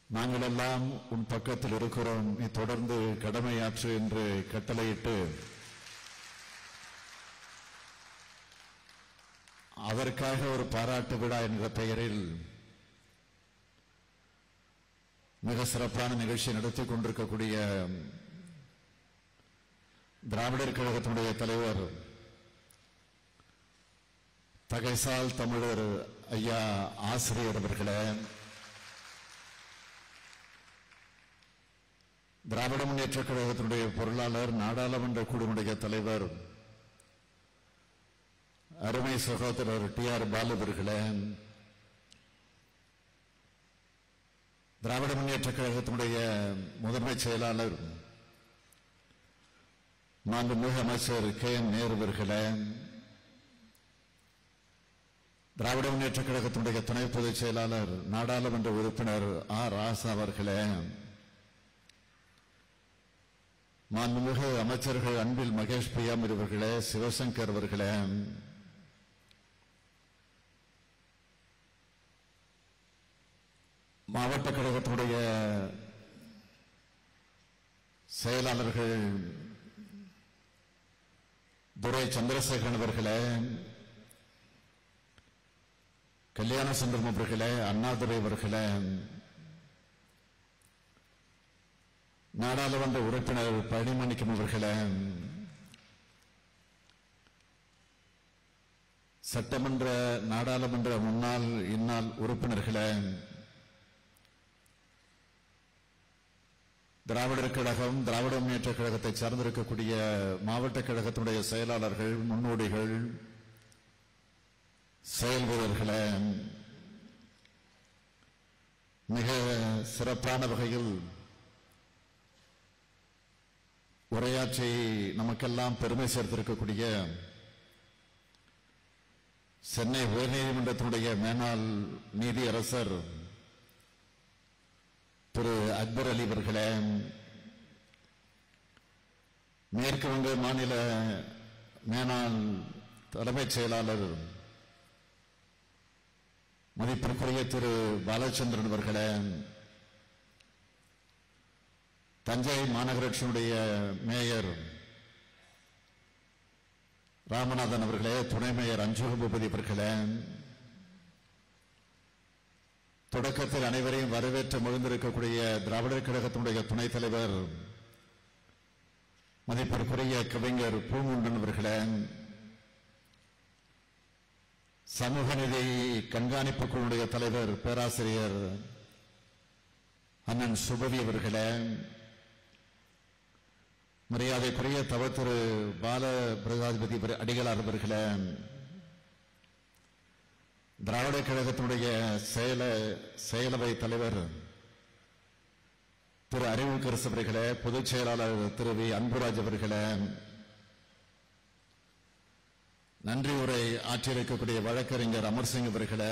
நாங்கள் எல்லாம் உன் பக்கத்தில் இருக்கிறோம் நீ தொடர்ந்து கடமையாற்று என்று கட்டளையிட்டு அதற்காக ஒரு பாராட்டு விழா என்ற பெயரில் மிக சிறப்பான நிகழ்ச்சி நடத்தி கொண்டிருக்கக்கூடிய திராவிடர் கழகத்தினுடைய தலைவர் தகைசால் தமிழர் ஐயா ஆசிரியர் அவர்களே திராவிட முன்னேற்ற கழகத்தினுடைய பொருளாளர் நாடாளுமன்ற குழுவுடைய தலைவர் அருமை சகோதரர் டி ஆர் பாலு அவர்களே திராவிட முன்னேற்ற கழகத்தினுடைய முதன்மை செயலாளர் மாண்புமிகு அமைச்சர் கே என் நேரு அவர்களே திராவிட முன்னேற்ற கழகத்தினுடைய துணை பொதுச் செயலாளர் நாடாளுமன்ற உறுப்பினர் ஆர் ராசா அவர்களே மாண்புமிகு அமைச்சர்கள் அன்பில் மகேஷ் பியாமிர் அவர்களே சிவசங்கர் அவர்களே மாவட்ட கழகத்தினுடைய செயலாளர்கள் துரை சந்திரசேகரன் அவர்களே கல்யாண சுந்தரம் அவர்களே அண்ணாதுரை அவர்களே நாடாளுமன்ற உறுப்பினர் பழனிமணிக்கம் அவர்களே சட்டமன்ற நாடாளுமன்ற முன்னாள் இந்நாள் உறுப்பினர்களே திராவிடர் கழகம் திராவிட முன்னேற்ற கழகத்தை சார்ந்திருக்கக்கூடிய மாவட்ட கழகத்தினுடைய செயலாளர்கள் முன்னோடிகள் செயல் வீரர்களே மிக சிறப்பான வகையில் உரையாற்றி நமக்கெல்லாம் பெருமை சேர்த்திருக்கக்கூடிய சென்னை உயர்நீதிமன்றத்தினுடைய மேனாள் நீதியரசர் திரு அக்பர் அலி அவர்களே மேற்கு வங்க மாநில மேனாள் தலைமைச் செயலாளர் மதிப்பிற்குரிய திரு பாலச்சந்திரன் அவர்களே தஞ்சை மாநகராட்சியினுடைய மேயர் ராமநாதன் அவர்களே துணை மேயர் அஞ்சுகபூபதி அவர்களே தொடக்கத்தில் அனைவரையும் வரவேற்று மகிழ்ந்திருக்கக்கூடிய திராவிடர் கழகத்தினுடைய துணைத் தலைவர் மதிப்பிற்குரிய கவிஞர் பூங்குண்டன் அவர்களே சமூக நிதி கண்காணிப்பு குழுவுடைய தலைவர் பேராசிரியர் அண்ணன் சுபவி அவர்களே மரியாதைக்குரிய தவ திரு பால பிரகாதிபதி அடிகளார் அவர்களே திராவிட கழகத்தினுடைய செயல செயலவை தலைவர் திரு அறிவுக்கரசு அவர்களே பொதுச் செயலாளர் திரு வி அன்புராஜ் அவர்களே நன்றி உரை ஆற்றியிருக்கக்கூடிய வழக்கறிஞர் அமர்சிங் அவர்களே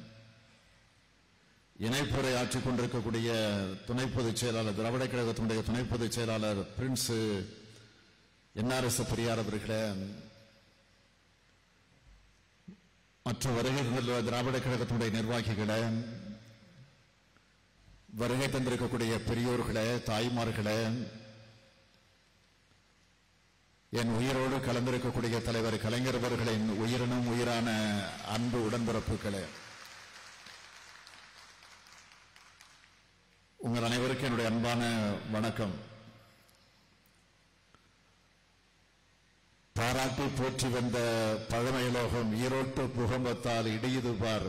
இணைப்புரை ஆற்றிக் கொண்டிருக்கக்கூடிய துணை பொதுச் செயலாளர் திராவிட கழகத்தினுடைய துணை பொதுச் செயலாளர் பிரின்ஸ் என்ஆர்எஸ் பெரியார் அவர்களே மற்ற வருகை தந்துள்ள திராவிட கழகத்தினுடைய நிர்வாகிகளே வருகை தந்திருக்கக்கூடிய பெரியோர்களே தாய்மார்களே என் உயிரோடு கலந்திருக்கக்கூடிய தலைவர் கலைஞர் அவர்களின் உயிரினும் உயிரான அன்பு உடன்பிறப்புகளே உங்கள் அனைவருக்கும் என்னுடைய அன்பான வணக்கம் பாராட்டி போற்றி வந்த பழமையுலோகம் ஈரோட்டு புகம்பத்தால் இடியுது பார்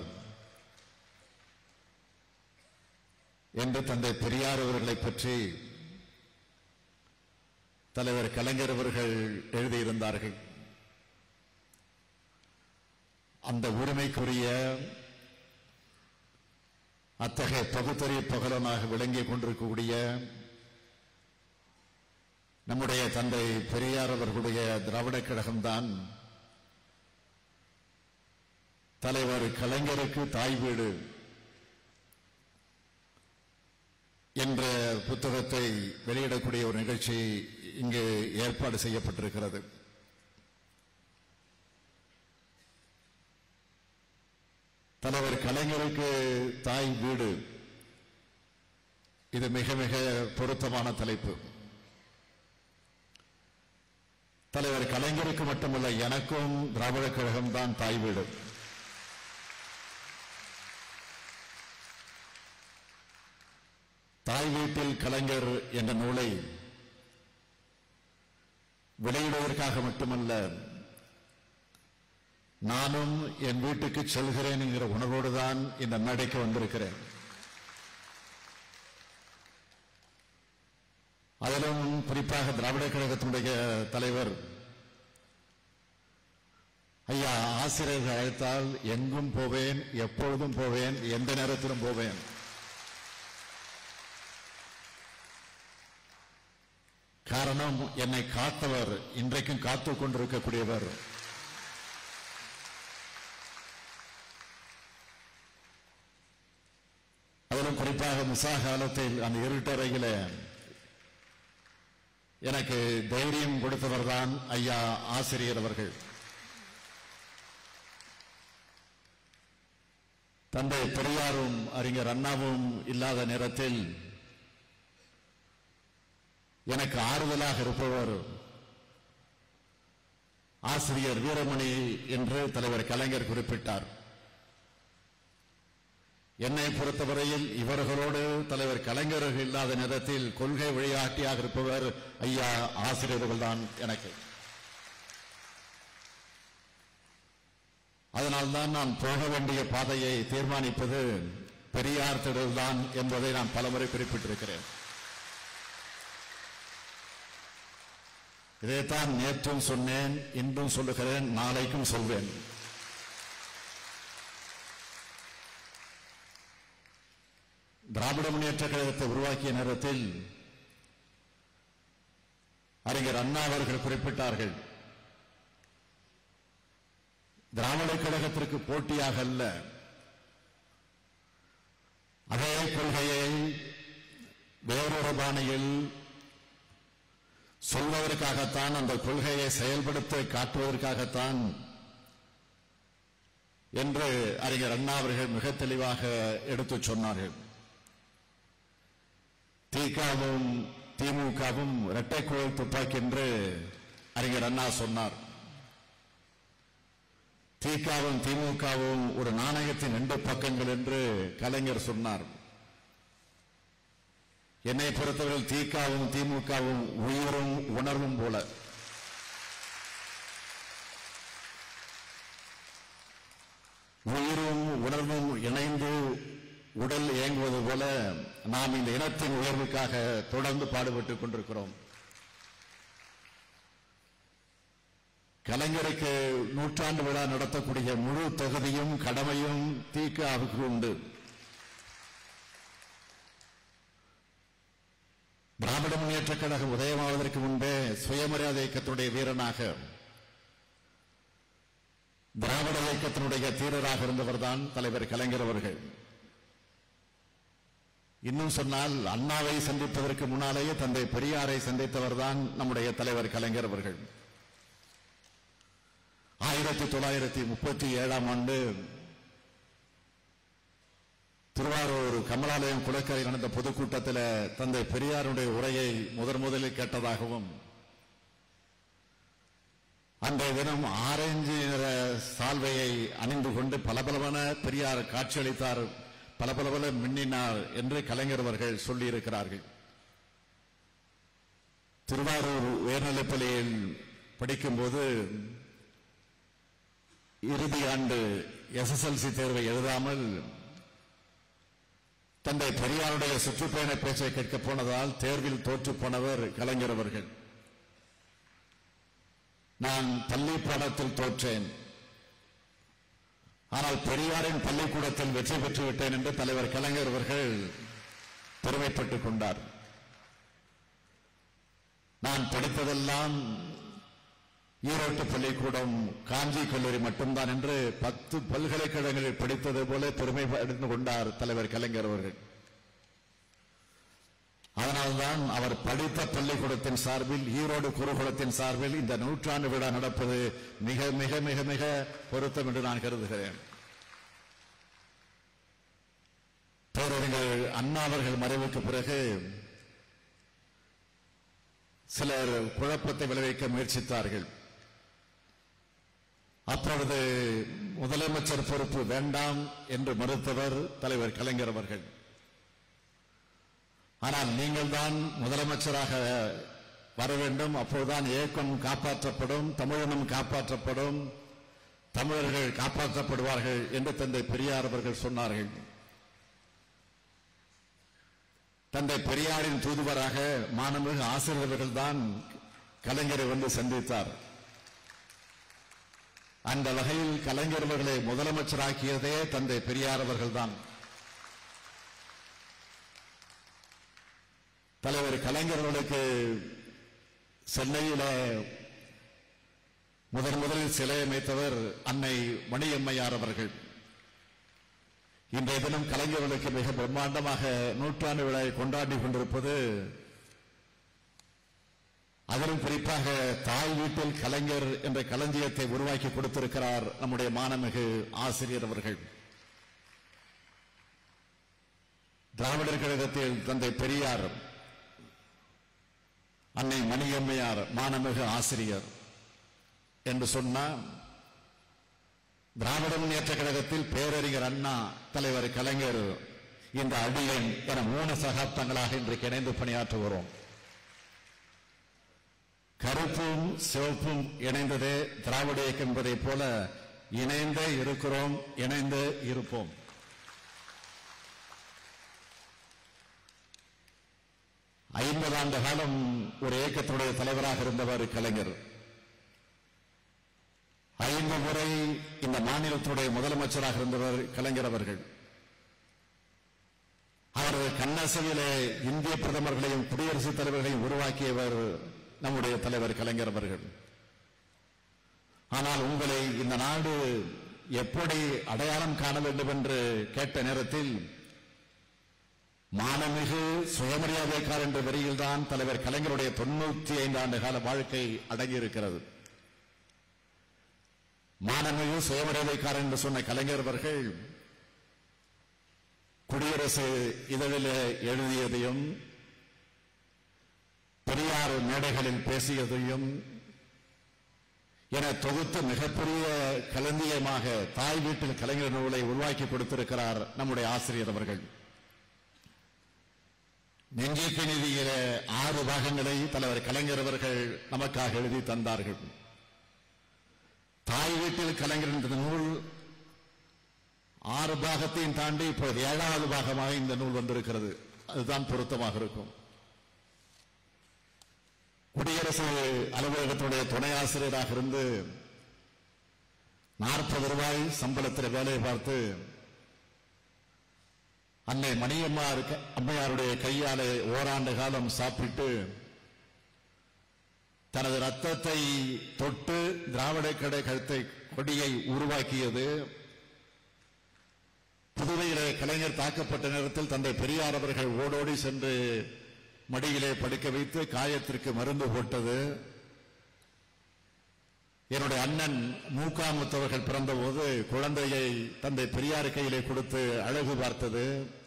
என்று தந்தை பெரியார் அவர்களை பற்றி தலைவர் கலைஞர் அவர்கள் எழுதியிருந்தார்கள் அந்த உரிமைக்குரிய அத்தகைய பகுத்தறிவு பகலனாக விளங்கிக் கொண்டிருக்கக்கூடிய நம்முடைய தந்தை பெரியார் அவர்களுடைய திராவிட கழகம்தான் தலைவர் கலைஞருக்கு தாய் வீடு என்ற புத்தகத்தை வெளியிடக்கூடிய ஒரு நிகழ்ச்சி இங்கு ஏற்பாடு செய்யப்பட்டிருக்கிறது தலைவர் கலைஞருக்கு தாய் வீடு இது மிக மிக பொருத்தமான தலைப்பு தலைவர் கலைஞருக்கு மட்டுமல்ல எனக்கும் திராவிட கழகம் தான் தாய் வீடு தாய் வீட்டில் கலைஞர் என்ற நூலை வெளியிடுவதற்காக மட்டுமல்ல நானும் என் வீட்டுக்கு செல்கிறேன் என்கிற உணர்வோடு தான் இந்த மேடைக்கு வந்திருக்கிறேன் அதிலும் குறிப்பாக திராவிட கழகத்தினுடைய தலைவர் ஐயா ஆசிரியர்கள் அழைத்தால் எங்கும் போவேன் எப்பொழுதும் போவேன் எந்த நேரத்திலும் போவேன் காரணம் என்னை காத்தவர் இன்றைக்கும் காத்துக் கொண்டிருக்கக்கூடியவர் அதிலும் குறிப்பாக மிசா காலத்தில் அந்த இருட்டறையில எனக்கு தைரியம் கொடுத்தவர் தான் ஐயா ஆசிரியர் அவர்கள் தந்தை பெரியாரும் அறிஞர் அண்ணாவும் இல்லாத நேரத்தில் எனக்கு ஆறுதலாக இருப்பவர் ஆசிரியர் வீரமணி என்று தலைவர் கலைஞர் குறிப்பிட்டார் என்னை பொறுத்தவரையில் இவர்களோடு தலைவர் கலைஞர்கள் இல்லாத நேரத்தில் கொள்கை வழிகாட்டியாக இருப்பவர் ஐயா ஆசிரியர்கள் தான் எனக்கு அதனால்தான் நான் போக வேண்டிய பாதையை தீர்மானிப்பது பெரியார் திடல்தான் என்பதை நான் பலமுறை குறிப்பிட்டிருக்கிறேன் இதைத்தான் நேற்றும் சொன்னேன் இன்றும் சொல்லுகிறேன் நாளைக்கும் சொல்வேன் திராவிட முன்னேற்ற கழகத்தை உருவாக்கிய நேரத்தில் அறிஞர் அண்ணா அவர்கள் குறிப்பிட்டார்கள் திராவிட கழகத்திற்கு போட்டியாக அல்ல அதே கொள்கையை வேறொரு பாணியில் சொல்வதற்காகத்தான் அந்த கொள்கையை செயல்படுத்த காட்டுவதற்காகத்தான் என்று அறிஞர் அண்ணா அவர்கள் மிக தெளிவாக எடுத்துச் சொன்னார்கள் திகாவும் திமுகவும் இரட்டை குழல் துப்பாக்கி என்று அறிஞர் அண்ணா சொன்னார் திகாவும் திமுகவும் ஒரு நாணயத்தின் ரெண்டு பக்கங்கள் என்று கலைஞர் சொன்னார் என்னை பொறுத்தவரை திகாவும் திமுகவும் உயிரும் உணர்வும் போல உயிரும் உணர்வும் இணைந்து உடல் இயங்குவது போல நாம் இந்த இனத்தின் உயர்வுக்காக தொடர்ந்து பாடுபட்டுக் கொண்டிருக்கிறோம் கலைஞருக்கு நூற்றாண்டு விழா நடத்தக்கூடிய முழு தொகுதியும் கடமையும் தீக்காவுக்கு உண்டு திராவிட முன்னேற்ற கழகம் உதயமாவதற்கு முன்பே சுயமரியாதை இயக்கத்துடைய வீரனாக திராவிட இயக்கத்தினுடைய தீரராக இருந்தவர்தான் தலைவர் கலைஞர் அவர்கள் இன்னும் சொன்னால் அண்ணாவை சந்திப்பதற்கு முன்னாலேயே தந்தை பெரியாரை சந்தித்தவர்தான் நம்முடைய தலைவர் கலைஞர் அவர்கள் ஆயிரத்தி தொள்ளாயிரத்தி முப்பத்தி ஏழாம் ஆண்டு திருவாரூர் கமலாலயம் குளக்கரை நடந்த பொதுக்கூட்டத்தில் தந்தை பெரியாருடைய உரையை முதன் முதலில் கேட்டதாகவும் அன்றைய தினம் ஆரஞ்சு நிற சால்வையை அணிந்து கொண்டு பலபலவன பெரியார் காட்சியளித்தார் பலபலவன மின்னினார் என்று கலைஞர் அவர்கள் சொல்லியிருக்கிறார்கள் திருவாரூர் உயர்நிலைப்பள்ளியில் படிக்கும்போது இறுதி ஆண்டு எஸ்எஸ்எல்சி தேர்வை எழுதாமல் தந்தை பெரியாருடைய சுற்றுப்பயண பேச்சை கேட்கப் போனதால் தேர்வில் தோற்று போனவர் கலைஞர் அவர்கள் நான் பள்ளி பாடத்தில் தோற்றேன் ஆனால் பெரியாரின் பள்ளிக்கூடத்தில் வெற்றி பெற்று விட்டேன் என்று தலைவர் கலைஞர் அவர்கள் பெருமைப்பட்டுக் கொண்டார் நான் படித்ததெல்லாம் ஈரோட்டு பள்ளிக்கூடம் காஞ்சி கல்லூரி மட்டும்தான் என்று பத்து பல்கலைக்கழகங்களில் படித்தது போல பெருமை அடைந்து கொண்டார் தலைவர் கலைஞர் அவர்கள் அதனால்தான் அவர் படித்த பள்ளிக்கூடத்தின் சார்பில் ஈரோடு குருகுலத்தின் சார்பில் இந்த நூற்றாண்டு விழா நடப்பது மிக மிக மிக மிக பொருத்தம் என்று நான் கருதுகிறேன் பேரறிஞர் அண்ணா அவர்கள் மறைவுக்கு பிறகு சிலர் குழப்பத்தை விளைவிக்க முயற்சித்தார்கள் அப்பொழுது முதலமைச்சர் பொறுப்பு வேண்டாம் என்று மறுத்தவர் தலைவர் கலைஞர் அவர்கள் ஆனால் நீங்கள் தான் முதலமைச்சராக வர வேண்டும் அப்போதுதான் இயக்கம் காப்பாற்றப்படும் தமிழினம் காப்பாற்றப்படும் தமிழர்கள் காப்பாற்றப்படுவார்கள் என்று தந்தை பெரியார் அவர்கள் சொன்னார்கள் தந்தை பெரியாரின் தூதுவராக மாணவர்கள் ஆசிரியர்கள் தான் கலைஞரை வந்து சந்தித்தார் அந்த வகையில் கலைஞர் அவர்களை முதலமைச்சராக்கியதே தந்தை பெரியார் அவர்கள்தான் தலைவர் கலைஞர் அவர்களுக்கு சென்னையில முதன் முதலில் சிலை அமைத்தவர் அன்னை மணியம்மையார் அவர்கள் இன்றைய தினம் கலைஞர்களுக்கு மிக பிரம்மாண்டமாக நூற்றாண்டு விழாவை கொண்டாடி கொண்டிருப்பது அதிலும் குறிப்பாக தாய் வீட்டில் கலைஞர் என்ற களஞ்சியத்தை உருவாக்கி கொடுத்திருக்கிறார் நம்முடைய மாணமிகு ஆசிரியர் அவர்கள் திராவிடர் கழகத்தில் தந்தை பெரியார் அன்னை மணியம்மையார் மாணமிகு ஆசிரியர் என்று சொன்னால் திராவிட முன்னேற்ற கழகத்தில் பேரறிஞர் அண்ணா தலைவர் கலைஞர் இந்த அடியன் என மூணு சகாப்தங்களாக இன்றைக்கு இணைந்து பணியாற்றுகிறோம் கருப்பும் சிவப்பும் இணைந்ததே திராவிட இயக்கம் என்பதைப் போல இணைந்தே இருக்கிறோம் இணைந்தே இருப்போம் ஐம்பது ஆண்டு காலம் ஒரு இயக்கத்தினுடைய தலைவராக இருந்தவர் கலைஞர் ஐந்து முறை இந்த மாநிலத்துடைய முதலமைச்சராக இருந்தவர் கலைஞர் அவர்கள் அவரது கண்ணசையிலே இந்திய பிரதமர்களையும் குடியரசுத் தலைவர்களையும் உருவாக்கியவர் நம்முடைய தலைவர் கலைஞர் அவர்கள் ஆனால் உங்களை இந்த நாடு எப்படி அடையாளம் காண வேண்டும் என்று கேட்ட நேரத்தில் மானமிகு சுயமரியாதைக்கார் என்ற வரியில்தான் தலைவர் கலைஞருடைய தொண்ணூத்தி ஐந்து ஆண்டு கால வாழ்க்கை அடங்கியிருக்கிறது மானமிகு சுயமரியாதைக்கார் என்று சொன்ன கலைஞர் அவர்கள் குடியரசு இதழில் எழுதியதையும் பெரியார் மேடைகளில் பேசியதையும் என தொகுத்து மிகப்பெரிய கலந்தியமாக தாய் வீட்டில் கலைஞர் நூலை உருவாக்கி கொடுத்திருக்கிறார் நம்முடைய ஆசிரியர் அவர்கள் நெஞ்சிக்கு நிதியில ஆறு பாகங்களை தலைவர் கலைஞர் அவர்கள் நமக்காக எழுதி தந்தார்கள் தாய் வீட்டில் கலைஞர் என்ற நூல் ஆறு பாகத்தையும் தாண்டி இப்போது ஏழாவது பாகமாக இந்த நூல் வந்திருக்கிறது அதுதான் பொருத்தமாக இருக்கும் குடியரசு அலுவலகத்துடைய துணை ஆசிரியராக இருந்து நாற்பது ரூபாய் சம்பளத்தில் வேலை பார்த்து அன்னை மணியம்மார் க- அம்மையாருடைய கையாலே ஓராண்டு காலம் சாப்பிட்டு தனது ரத்தத்தை தொட்டு திராவிட கடை கழுத்தை கொடியை உருவாக்கியது புதுவையிலே கலைஞர் தாக்கப்பட்ட நேரத்தில் தந்தை பெரியார் அவர்கள் ஓடோடி சென்று மடியிலே படுக்க வைத்து காயத்திற்கு மருந்து போட்டது என்னுடைய அண்ணன் மூக்காமுத்தவர்கள் பிறந்தபோது குழந்தையை தந்தை பெரியார் கையிலே கொடுத்து அழகு பார்த்தது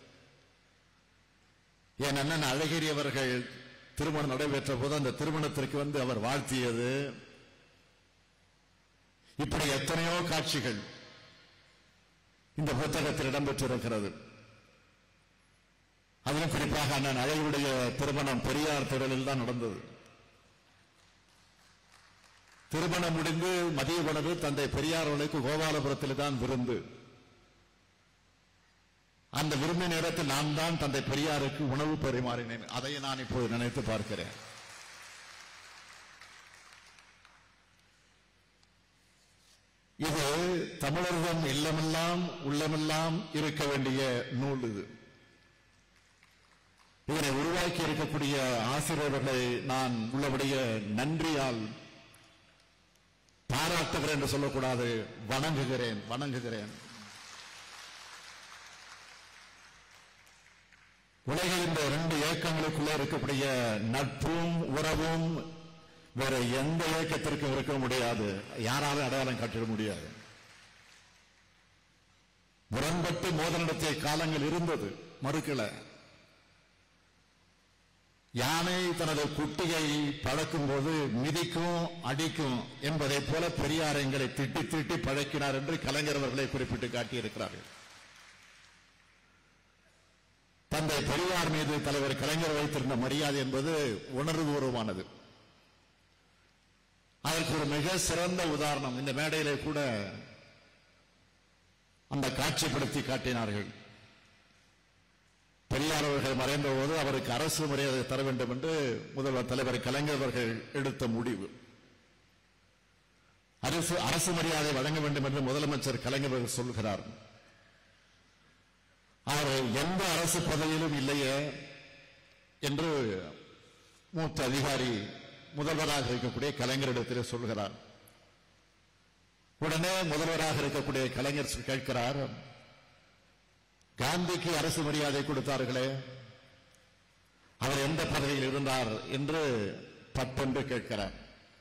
என் அண்ணன் அழகிரி அவர்கள் திருமணம் நடைபெற்ற போது அந்த திருமணத்திற்கு வந்து அவர் வாழ்த்தியது இப்படி எத்தனையோ காட்சிகள் இந்த புத்தகத்தில் இடம்பெற்றிருக்கிறது அதிலும் குறிப்பாக அண்ணன் அழகுடைய திருமணம் பெரியார் திடலில் தான் நடந்தது திருமணம் முடிந்து மதிய உணவு தந்தை பெரியார் அவர்களுக்கு கோபாலபுரத்தில் தான் விருந்து அந்த விரும்பின நேரத்தில் நான் தான் தந்தை பெரியாருக்கு உணவு பரிமாறினேன் அதை நான் இப்போது நினைத்து பார்க்கிறேன் இது தமிழர்தம் இல்லமெல்லாம் உள்ளமெல்லாம் இருக்க வேண்டிய நூல் இது இதனை உருவாக்கி இருக்கக்கூடிய ஆசிரியர்களை நான் உள்ளபடிய நன்றியால் பாராட்டுகிறேன் என்று சொல்லக்கூடாது வணங்குகிறேன் வணங்குகிறேன் உலகில் இந்த இரண்டு இயக்கங்களுக்குள்ள இருக்கக்கூடிய நட்பும் உறவும் வேற எந்த இயக்கத்திற்கும் இருக்க முடியாது யாராலும் அடையாளம் காட்டிட முடியாது முரண்பட்டு மோதல் நடத்திய காலங்கள் இருந்தது மறுக்கல யானை தனது குட்டியை பழக்கும் போது மிதிக்கும் அடிக்கும் என்பதை போல பெரியார் எங்களை திட்டி திட்டி பழக்கினார் என்று கலைஞர் அவர்களை குறிப்பிட்டு காட்டியிருக்கிறார்கள் தந்தை பெரியார் மீது தலைவர் கலைஞர் வைத்திருந்த மரியாதை என்பது உணர்வுபூர்வமானது அதற்கு ஒரு மிக சிறந்த உதாரணம் இந்த மேடையிலே கூட அந்த காட்சிப்படுத்தி காட்டினார்கள் பெரியார் அவர்கள் மறைந்த போது அவருக்கு அரசு மரியாதை தர வேண்டும் என்று முதல்வர் தலைவர் கலைஞர் அவர்கள் எடுத்த முடிவு அரசு அரசு மரியாதை வழங்க வேண்டும் என்று முதலமைச்சர் கலைஞர் அவர்கள் சொல்கிறார் அவர் எந்த அரசு பதவியிலும் இல்லையே என்று மூத்த அதிகாரி முதல்வராக இருக்கக்கூடிய கலைஞரிடத்தில் சொல்கிறார் உடனே முதல்வராக இருக்கக்கூடிய கலைஞர் கேட்கிறார் காந்திக்கு அரசு மரியாதை கொடுத்தார்களே அவர் எந்த பதவியில் இருந்தார் என்று பட்டென்று கேட்கிறார்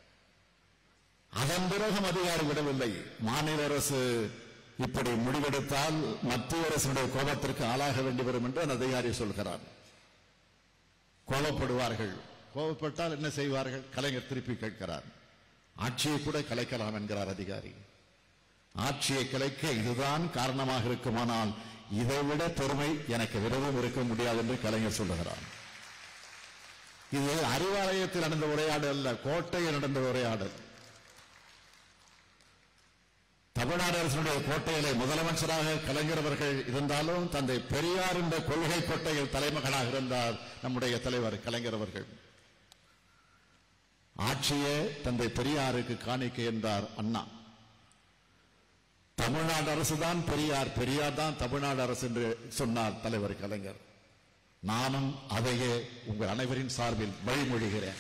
அதன் பிறகும் அதிகாரம் விடவில்லை மாநில அரசு இப்படி முடிவெடுத்தால் மத்திய அரசுடைய கோபத்திற்கு ஆளாக வேண்டி வரும் என்று அந்த அதிகாரி சொல்கிறார் கோபப்படுவார்கள் கோபப்பட்டால் என்ன செய்வார்கள் கலைஞர் திருப்பி கேட்கிறார் ஆட்சியை கூட கலைக்கலாம் என்கிறார் அதிகாரி ஆட்சியை கலைக்க இதுதான் காரணமாக இருக்குமானால் இதைவிட பெருமை எனக்கு விரதம் இருக்க முடியாது என்று கலைஞர் சொல்லுகிறார் இது அறிவாலயத்தில் நடந்த உரையாடல் அல்ல கோட்டையில் நடந்த உரையாடல் தமிழ்நாடு அரசுடைய கோட்டையிலே முதலமைச்சராக கலைஞர் அவர்கள் இருந்தாலும் தந்தை பெரியார் என்ற கொள்கை கோட்டையில் தலைமகனாக இருந்தார் நம்முடைய தலைவர் கலைஞர் அவர்கள் ஆட்சியே தந்தை பெரியாருக்கு காணிக்கை என்றார் அண்ணா தமிழ்நாடு அரசு தான் பெரியார் பெரியார் தான் தமிழ்நாடு அரசு என்று சொன்னார் தலைவர் கலைஞர் நானும் அதையே உங்கள் அனைவரின் சார்பில் வழிமொழிகிறேன்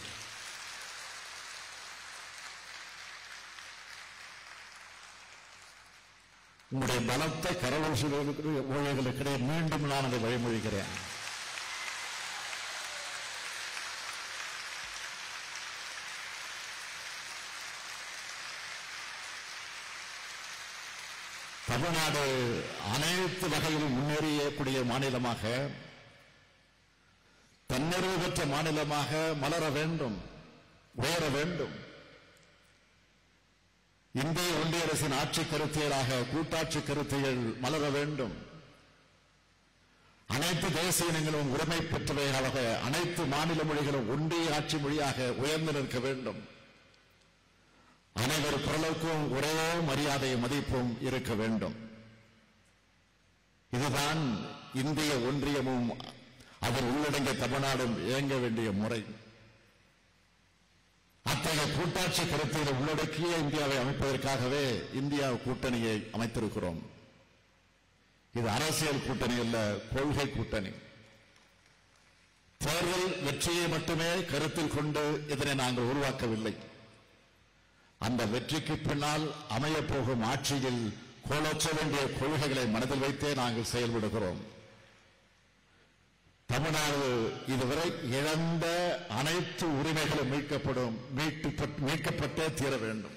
உங்களுடைய பலத்த கரவூசலுக்கு ஊழியர்களுக்கிடையே மீண்டும் நான் அதை வழிமொழிகிறேன் தமிழ்நாடு அனைத்து வகையிலும் முன்னேறியக்கூடிய மாநிலமாக தன்னிறைவு பெற்ற மாநிலமாக மலர வேண்டும் உயர வேண்டும் இந்திய ஒன்றிய அரசின் ஆட்சி கருத்தியலாக கூட்டாட்சி கருத்தியல் மலர வேண்டும் அனைத்து தேசிய இனங்களும் உரிமை பெற்றவைகளாக அனைத்து மாநில மொழிகளும் ஒன்றிய ஆட்சி மொழியாக உயர்ந்து நிற்க வேண்டும் அனைவர் குரலுக்கும் ஒரே மரியாதையும் மதிப்பும் இருக்க வேண்டும் இதுதான் இந்திய ஒன்றியமும் அதில் உள்ளடங்கிய தமிழ்நாடும் இயங்க வேண்டிய முறை அத்தகைய கூட்டாட்சி கருத்தில் உள்ளடக்கிய இந்தியாவை அமைப்பதற்காகவே இந்தியா கூட்டணியை அமைத்திருக்கிறோம் இது அரசியல் கூட்டணி அல்ல கொள்கை கூட்டணி தேர்தல் வெற்றியை மட்டுமே கருத்தில் கொண்டு இதனை நாங்கள் உருவாக்கவில்லை அந்த வெற்றிக்கு பின்னால் அமையப் போகும் ஆட்சியில் கோலோச்ச வேண்டிய கொள்கைகளை மனதில் வைத்தே நாங்கள் செயல்படுகிறோம் தமிழ்நாடு இதுவரை இழந்த அனைத்து உரிமைகளும் மீட்கப்படும் மீட்டு மீட்கப்பட்டே தீர வேண்டும்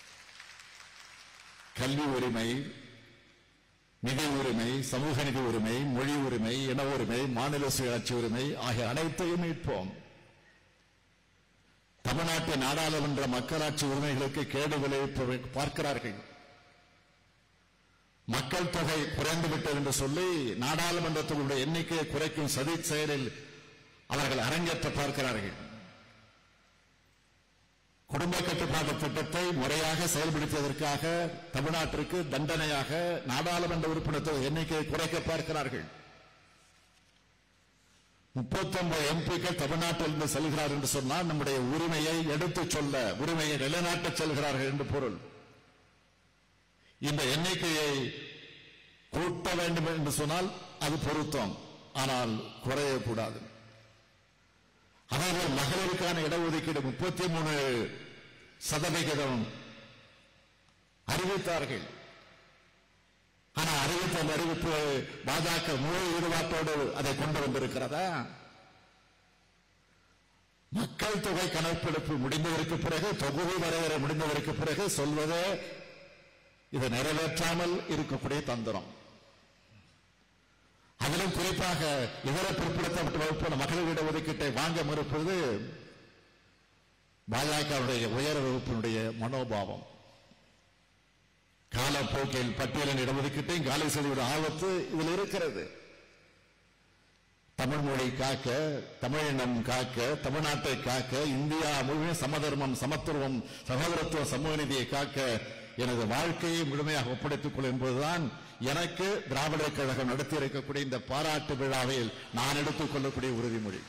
கல்வி உரிமை நிதி உரிமை சமூக நிதி உரிமை மொழி உரிமை இன உரிமை மாநில சுயாட்சி உரிமை ஆகிய அனைத்தையும் மீட்போம் தமிழ்நாட்டின் நாடாளுமன்ற மக்களாட்சி உரிமைகளுக்கு கேடு விளைவிப்ப பார்க்கிறார்கள் மக்கள் தொகை குறைந்துவிட்டது என்று சொல்லி நாடாளுமன்றத்தினுடைய எண்ணிக்கையை குறைக்கும் சதி செயலில் அவர்கள் அரங்கேற்ற பார்க்கிறார்கள் குடும்ப கட்டுப்பாட்டு திட்டத்தை முறையாக செயல்படுத்தியதற்காக தமிழ்நாட்டிற்கு தண்டனையாக நாடாளுமன்ற உறுப்பினர் எண்ணிக்கையை குறைக்க பார்க்கிறார்கள் முப்பத்தொன்பது எம்பிக்கள் தமிழ்நாட்டில் இருந்து செல்கிறார் என்று சொன்னால் நம்முடைய உரிமையை எடுத்துச் சொல்ல உரிமையை நிலைநாட்ட செல்கிறார்கள் என்று பொருள் இந்த எண்ணிக்கையை கூட்ட வேண்டும் என்று சொன்னால் அது பொருத்தம் ஆனால் குறையக்கூடாது அதாவது மகளிருக்கான இடஒதுக்கீடு முப்பத்தி மூணு சதவிகிதம் அறிவித்தார்கள் ஆனா அறிவித்த அந்த அறிவிப்பு பாஜக முழு ஈடுபாட்டோடு அதை கொண்டு வந்திருக்கிறதா மக்கள் தொகை கணக்கெடுப்பு முடிந்ததற்கு பிறகு தொகுதி வரையறை முடிந்ததற்கு பிறகு சொல்வதே இதை நிறைவேற்றாமல் இருக்கக்கூடிய தந்திரம் அதிலும் குறிப்பாக இதர பிற்படுத்தப்பட்ட வகுப்பான மகளிர் இட ஒதுக்கீட்டை வாங்க மறுப்பது பாஜகவுடைய உயர் வகுப்பினுடைய மனோபாவம் காலப்போக்கில் பட்டியலின் இடஒதுக்கீட்டையும் காலி செய்துவிடும் ஆபத்து இதில் இருக்கிறது தமிழ் மொழி காக்க தமிழினம் காக்க தமிழ்நாட்டை காக்க இந்தியா முழுவதும் சமதர்மம் சமத்துவம் சகோதரத்துவ சமூக நீதியை காக்க எனது வாழ்க்கையை முழுமையாக ஒப்படைத்துக் கொள் என்பதுதான் எனக்கு திராவிடர் கழகம் நடத்தி இருக்கக்கூடிய இந்த பாராட்டு விழாவில் நான் எடுத்துக் கொள்ளக்கூடிய உறுதிமொழி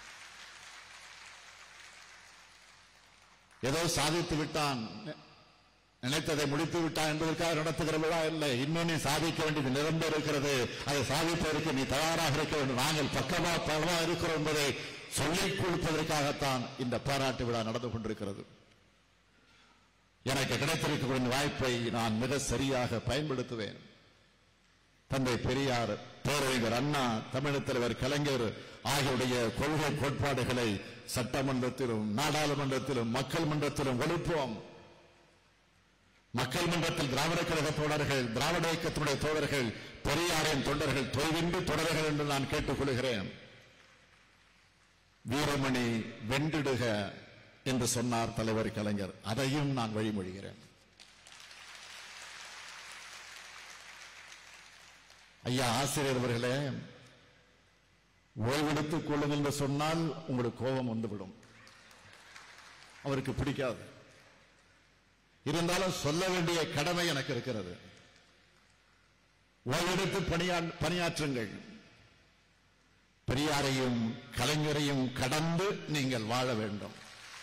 ஏதோ சாதித்து விட்டான் நினைத்ததை முடித்து விட்டான் என்பதற்காக நடத்துகிற விழா இல்லை இன்னும் நீ சாதிக்க வேண்டியது நிரம்ப இருக்கிறது அதை சாதிப்பதற்கு நீ தயாராக இருக்க வேண்டும் நாங்கள் பக்கமா பலமா இருக்கிறோம் என்பதை சொல்லிக் கொடுப்பதற்காகத்தான் இந்த பாராட்டு விழா நடந்து கொண்டிருக்கிறது எனக்கு கிடைத்திருக்கக்கூடிய வாய்ப்பை நான் மிக சரியாக பயன்படுத்துவேன் தந்தை பெரியார் பேரறிஞர் அண்ணா தமிழ் தலைவர் கலைஞர் ஆகியோருடைய கொள்கை கோட்பாடுகளை சட்டமன்றத்திலும் நாடாளுமன்றத்திலும் மக்கள் மன்றத்திலும் ஒழிப்போம் மக்கள் மன்றத்தில் திராவிட கழக தோழர்கள் திராவிட இயக்கத்தினுடைய தோழர்கள் பெரியாரின் தொண்டர்கள் தொய்வின்றி தொடர்கள் என்று நான் கேட்டுக்கொள்கிறேன் வீரமணி வென்றிடுக என்று சொன்னார் தலைவர் கலைஞர் அதையும் நான் வழிமொழிகிறேன் ஐயா ஆசிரியர் அவர்களே ஓய்வெடுத்துக் கொள்ளுங்கள் என்று சொன்னால் உங்களுக்கு கோபம் வந்துவிடும் அவருக்கு பிடிக்காது இருந்தாலும் சொல்ல வேண்டிய கடமை எனக்கு இருக்கிறது ஓய்வெடுத்து பணியா பணியாற்றுங்கள் பெரியாரையும் கலைஞரையும் கடந்து நீங்கள் வாழ வேண்டும்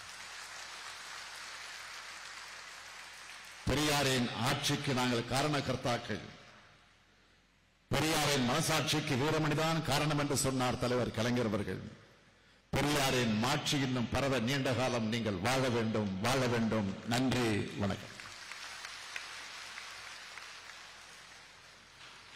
பெரியாரின் ஆட்சிக்கு நாங்கள் காரணகர்த்தாக்கள் பெரியாரின் மனசாட்சிக்கு வீரமணிதான் காரணம் என்று சொன்னார் தலைவர் கலைஞர் அவர்கள் பெரியாரின் மாட்சி இன்னும் பரவ நீண்ட காலம் நீங்கள் வாழ வேண்டும் வாழ வேண்டும் நன்றி வணக்கம்